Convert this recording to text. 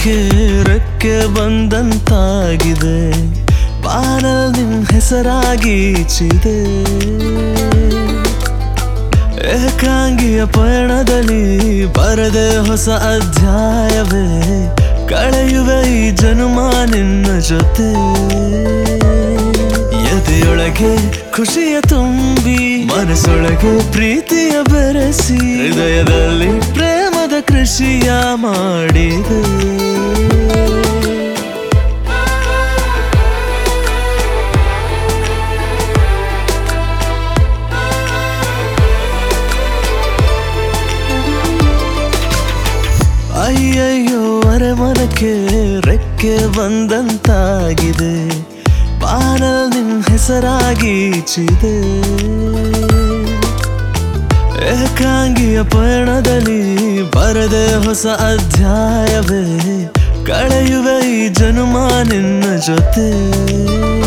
ಮನಕ್ಕೆ ರೆಕ್ಕೆ ಬಂದಂತಾಗಿದೆ ಬಾನಲ್ ನಿನ್ ಹೆಸರಾಗೀಚಿದೆ ಏಕಾಂಗಿಯ ಪಯಣದಲ್ಲಿ ಬರದೆ ಹೊಸ ಅಧ್ಯಾಯವೇ ಕಳೆಯುವೆ ಈ ಜನುಮ ನಿನ್ನ ಜೊತೆ ಎದೆಯೊಳಗೆ ಖುಷಿಯ ತುಂಬಿ ಮನಸ್ಸೊಳಗೆ ಪ್ರೀತಿಯ ಬೆರೆಸಿ ಹೃದಯದಲ್ಲಿ ಪ್ರೇಮದ ಕೃಷಿಯ ಮಾಡಿದೆ ಅಯ್ಯಯ್ಯೋ ಅರೆ ಮನಕ್ಕೆ ರೆಕ್ಕೆ ಬಂದಂತಾಗಿದೆ ಬಾನಲ್ ನಿನ್ ಹೆಸರಾಗೀಚಿದೆ ಏಕಾಂಗಿಯ ಪಯಣದಲ್ಲಿ ಬರದೆ ಹೊಸ ಅಧ್ಯಾಯವೇ ಕಳೆಯುವೆ ಈ ಜನುಮ ನಿನ್ನ ಜೊತೆ